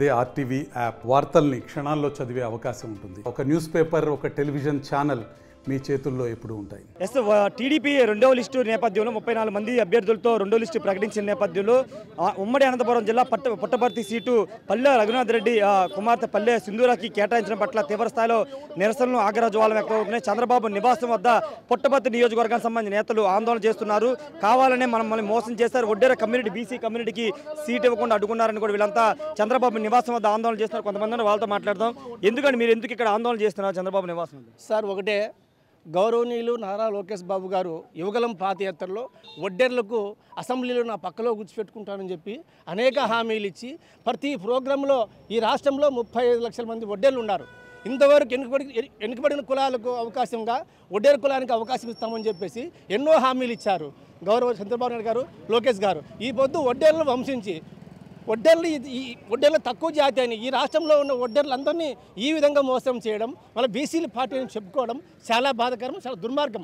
అదే RTV app వార్తల్ని క్షణాల్లో చదివే అవకాశం ఉంటుంది ఒక న్యూస్ పేపర్ ఒక టెలివిజన్ ఛానల్ మీ చేతుల్లో ఎప్పుడూ ఉంటాయి ఎస్ వ- టీడీపీ రెండవ లిస్టు నేపథ్యంలో ముప్పై నాలుగు మంది అభ్యర్థులతో రెండో లిస్టు ప్రకటించిన నేపథ్యంలో ఆ, ఉమ్మడి అనంతపురం జిల్లా పట్ట పుట్టపర్తి సీటు పల్లె రఘునాథ్ రెడ్డి ఆ, కుమార్తె పల్లె సింధూరాకి కేటాయించడం పట్ల తీవ్ర స్థాయిలో నిరసనలు ఆగ్రహ జ్వాలం వ్యక్తమవుతున్నాయి చంద్రబాబు నివాసం వద్ద పుట్టపర్తి నియోజకవర్గానికి సంబంధించిన నేతలు ఆందోళన చేస్తున్నారు కావాలనే మనం మనల్ని మోసం చేస్తారు ఒడ్డేర కమ్యూనిటీ బీసీ కమ్యూనిటీకి సీట్ ఇవ్వకుండా అడ్డుకున్నారని కూడా వీళ్ళంతా చంద్రబాబు నివాసం వద్ద ఆందోళన చేస్తున్నారు కొంతమంది వాళ్ళతో మాట్లాడదాం ఎందుకంటే మీరు ఎందుకు ఇక్కడ ఆందోళన చేస్తున్నారు చంద్రబాబు నివాసం వద్ద? సార్ ఒకటే గౌరవనీయులు నారా లోకేష్ బాబు గారు యువగలం పాదయాత్రలో ఒడ్డెర్లకు అసెంబ్లీలో నా పక్కలో కూర్చోపెట్టుకుంటానని చెప్పి అనేక హామీలు ఇచ్చి ప్రతి ప్రోగ్రాంలో ఈ రాష్ట్రంలో ముప్పై ఐదు లక్షల మంది ఒడ్డెర్లు ఉన్నారు ఇంతవరకు వెనుకబడి వెనుకబడిన కులాలకు అవకాశంగా ఒడ్డేరు కులానికి అవకాశం ఇస్తామని చెప్పేసి ఎన్నో హామీలు ఇచ్చారు గౌరవ చంద్రబాబు నాయుడు గారు లోకేష్ గారు ఈ పొద్దు ఒడ్డేర్లను వంశించి ఒడ్డర్లు ఇది- ఈ ఒడ్డర్లు తక్కువ జాతి అని ఈ రాష్ట్రంలో ఉన్న ఒడ్డర్లందరినీ ఈ విధంగా మోసం చేయడం మళ్ళీ బీసీల పార్టీ అని చెప్పుకోవడం చాలా బాధాకరం చాలా దుర్మార్గం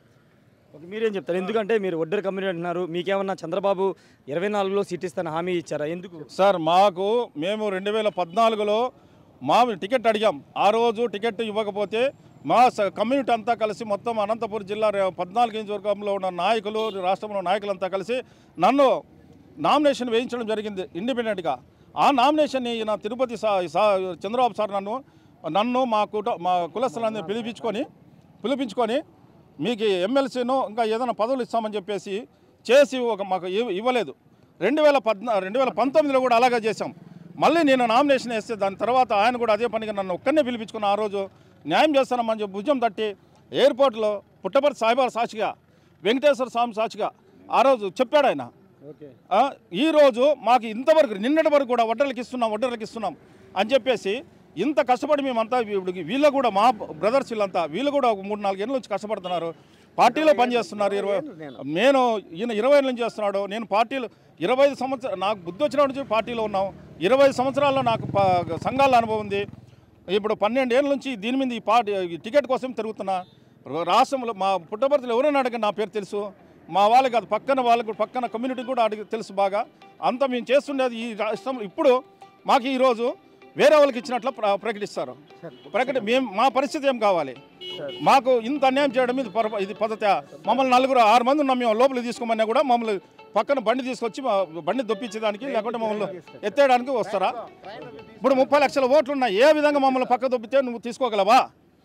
ఓకే, మీరేం చెప్తారు ఎందుకంటే మీరు ఒడ్డర్ కమ్యూనిటీ అంటున్నారు మీకేమన్నా చంద్రబాబు ఇరవై నాలుగులో సీట్ ఇస్తాను హామీ ఇచ్చారా ఎందుకు సార్ మాకు మేము రెండు వేల పద్నాలుగులో మా టికెట్ అడిగాం ఆ రోజు టికెట్ ఇవ్వకపోతే మా స- కమ్యూనిటీ అంతా కలిసి మొత్తం అనంతపురం జిల్లా రే- పద్నాలుగు నియోజకవర్గంలో ఉన్న నాయకులు రాష్ట్రంలో నాయకులంతా కలిసి నన్ను నామినేషన్ వేయించడం జరిగింది ఇండిపెండెంట్గా ఆ నామినేషన్ని ఈయన తిరుపతి సా సా- చంద్రబాబు సార్ నన్ను నన్ను మా కుట మా కులస్తులందరినీ పిలిపించుకొని పిలిపించుకొని మీకు ఎమ్మెల్సీను ఇంకా ఏదైనా పదవులు ఇస్తామని చెప్పేసి చేసి ఒక మాకు ఇవ్- ఇవ్వలేదు రెండు వేల పద్నా రెండు వేల పంతొమ్మిదిలో కూడా అలాగే చేశాం మళ్ళీ నేను నామినేషన్ వేస్తే దాని తర్వాత ఆయన కూడా అదే పనిగా నన్ను ఒక్కనే పిలిపించుకుని ఆ రోజు న్యాయం చేస్తానమ్మని చెప్పి భుజం తట్టి ఎయిర్పోర్ట్లో పుట్టపర్తి సాయిబాబా సాక్షిగా వెంకటేశ్వర స్వామి సాక్షిగా ఆ రోజు చెప్పాడు ఆయన ఆ, ఈ రోజు మాకు ఇంతవరకు నిన్నటి వరకు కూడా వడ్డర్లకు ఇస్తున్నాం వడ్డర్లకు ఇస్తున్నాం అని చెప్పేసి ఇంత కష్టపడి మేమంతా ఇప్పుడు వీళ్ళు కూడా మా బ్రదర్స్ వీళ్ళంతా వీళ్ళు కూడా ఒక మూడు నాలుగు ఏళ్ళ నుంచి కష్టపడుతున్నారు పార్టీలో పనిచేస్తున్నారు ఇరవై నేను ఈయన ఇరవై ఏళ్ళ నుంచి చేస్తున్నాడు నేను పార్టీలో ఇరవై ఐదు సంవత్సరాలు నాకు బుద్ధి వచ్చినప్పటి నుంచి పార్టీలో ఉన్నాం ఇరవై ఐదు సంవత్సరాల్లో నాకు ప- సంఘాల అనుభవం ఉంది ఇప్పుడు పన్నెండు ఏళ్ళ నుంచి దీని మీద ఈ పార్టీ ఈ టికెట్ కోసం తిరుగుతున్నా రాష్ట్రంలో మా పుట్టపర్తిలో ఎవరైనా అడగండి నా పేరు తెలుసు మా వాళ్ళకి అది పక్కన వాళ్ళకు పక్కన కమ్యూనిటీ కూడా అడిగి తెలుసు బాగా అంతా మేము చేస్తుండేది ఈ రాష్ట్రంలో ఇప్పుడు మాకు ఈరోజు వేరే వాళ్ళకి ఇచ్చినట్లు ప్ర- ప్రకటిస్తారు ప్రకటి మేము మా పరిస్థితి ఏం కావాలి మాకు ఇంత అన్యాయం చేయడం ఇది పొరపా ఇది పద్ధతి మమ్మల్ని నలుగురు ఆరు మంది ఉన్నాం మేము లోపలికి తీసుకోమన్నా కూడా మమ్మల్ని పక్కన బండి తీసుకొచ్చి మా బండి దొప్పించేదానికి లేకుంటే మమ్మల్ని ఎత్తేయడానికి వస్తారా ఇప్పుడు ముప్పై లక్షల ఓట్లు ఉన్నాయి ఏ విధంగా మమ్మల్ని పక్క దొప్పితే నువ్వు తీసుకోగలవా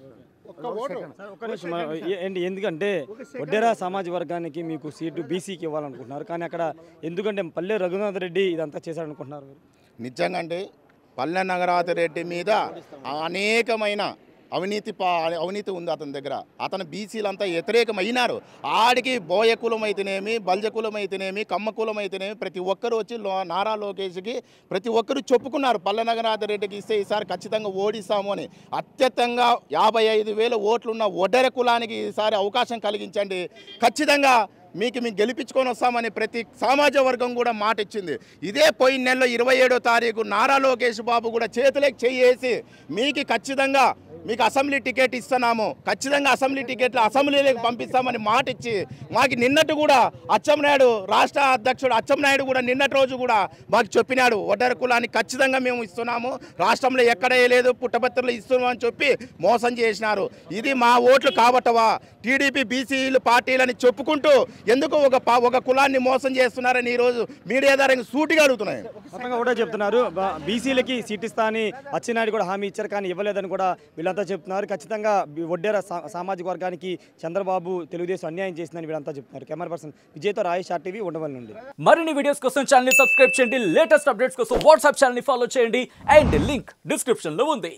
ఒక్క నిమిషం ఏ- ఏంటి ఎందుకంటే వడ్డేరా సామాజిక వర్గానికి మీకు సీటు బీసీకి ఇవ్వాలనుకుంటున్నారు కానీ అక్కడ ఎందుకంటే పల్లె రఘునాథ్ రెడ్డి ఇదంతా చేశారనుకుంటున్నారు మీరు నిజంగా అంటే పల్లె నగరాతి రెడ్డి మీద అనేకమైన అవినీతి పా అవినీతి ఉంది అతని దగ్గర అతను బీసీలంతా వ్యతిరేకమైనారు ఆడికి బోయ కులం అయితేనేమి బల్జ కులం అయితేనేమి కమ్మ కులం అయితేనేమి ప్రతి ఒక్కరు వచ్చి లో నారా లోకేష్కి ప్రతి ఒక్కరు చెప్పుకున్నారు పల్లె నగరాతి రెడ్డికి ఇస్తే ఈసారి ఖచ్చితంగా ఓడిస్తాము అని అత్యతంగా యాభై ఐదు వేల ఓట్లున్న ఒడ్డెర కులానికి ఈసారి అవకాశం కలిగించండి ఖచ్చితంగా మీకు మేము గెలిపించుకొని వస్తామని ప్రతి సామాజిక వర్గం కూడా మాట ఇచ్చింది ఇదే పోయిన నెలలో ఇరవై ఏడో తారీఖు నారా లోకేష్ బాబు కూడా చేతులకు చేసి మీకు ఖచ్చితంగా మీకు అసెంబ్లీ టికెట్ ఇస్తున్నాము ఖచ్చితంగా అసెంబ్లీ టికెట్లు అసెంబ్లీలోకి పంపిస్తామని మాట ఇచ్చి మాకు నిన్నట్టు కూడా అచ్చెన్నాయుడు రాష్ట్ర అధ్యక్షుడు అచ్చెన్నాయుడు కూడా నిన్నటి రోజు కూడా మాకు చెప్పినాడు ఒడ్డర కులానికి ఖచ్చితంగా మేము ఇస్తున్నాము రాష్ట్రంలో ఎక్కడ లేదు పుట్టపత్రులు ఇస్తున్నాం అని చెప్పి మోసం చేసినారు ఇది మా ఓట్లు కాబట్టవా టీడీపీ బీసీలు పార్టీలని చెప్పుకుంటూ ఎందుకు ఒక పా- ఒక కులాన్ని మోసం చేస్తున్నారని ఈరోజు మీడియా ద్వారా సూటిగా అడుగుతున్నాయి మొత్తంగా కూడా చెప్తున్నారు బ- బీసీలకి సీట్ ఇస్తా అని అచ్చెన్నాయుడు కూడా హామీ ఇచ్చారు కానీ ఇవ్వలేదని కూడా వీళ్ళంతా చెప్తున్నారు ఖచ్చితంగా బి- వడ్డేర సా- సామాజిక వర్గానికి చంద్రబాబు తెలుగుదేశం అన్యాయం చేసిందని వీళ్ళంతా చెప్తున్నారు కెమెరా పర్సన్ విజయ్తో రాయేష్ ఆర్టీవీ ఉండవల్లి నుండి మరిన్ని వీడియోస్ కోసం ఛానల్ ని సబ్స్క్రైబ్ చేయండి లేటెస్ట్ అప్డేట్స్ కోసం వాట్సాప్ ఛానల్ ని ఫాలో చేయండి అండ్ లింక్ డిస్క్రిప్షన్ లో ఉంది